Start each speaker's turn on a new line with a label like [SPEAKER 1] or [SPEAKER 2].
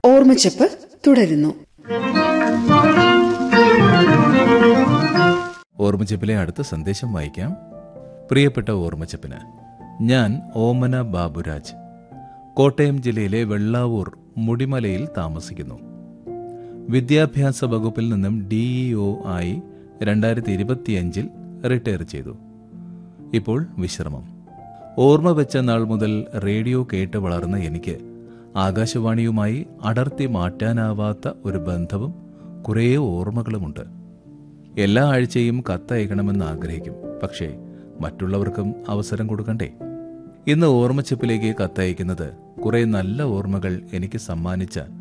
[SPEAKER 1] ഓർമ്മച്ചപ്പ് തുടരുന്നു
[SPEAKER 2] ഓർമ്മച്ചപ്പിലെ അടുത്ത സന്ദേശം വായിക്കാം പ്രിയപ്പെട്ട ഓർമ്മച്ചപ്പിന് ഞാൻ ഓമന ബാബുരാജ് കോട്ടയം ജില്ലയിലെ വെള്ളാവൂർ മുടിമലയിൽ താമസിക്കുന്നു വിദ്യാഭ്യാസ വകുപ്പിൽ നിന്നും ഡിഇഒ ആയി രണ്ടായിരത്തി ഇരുപത്തിയഞ്ചിൽ റിട്ടയർ ചെയ്തു ഇപ്പോൾ വിശ്രമം ഓർമ്മ വെച്ച നാൾ മുതൽ റേഡിയോ കേട്ട് വളർന്ന എനിക്ക് ആകാശവാണിയുമായി അടർത്തി മാറ്റാനാവാത്ത ഒരു ബന്ധവും കുറേ ഓർമ്മകളുമുണ്ട് എല്ലാ ആഴ്ചയും കത്തയക്കണമെന്ന് ആഗ്രഹിക്കും പക്ഷേ മറ്റുള്ളവർക്കും അവസരം കൊടുക്കണ്ടേ ഇന്ന് ഓർമ്മച്ചപ്പിലേക്ക് കത്തയക്കുന്നത് കുറെ നല്ല ഓർമ്മകൾ എനിക്ക് സമ്മാനിച്ച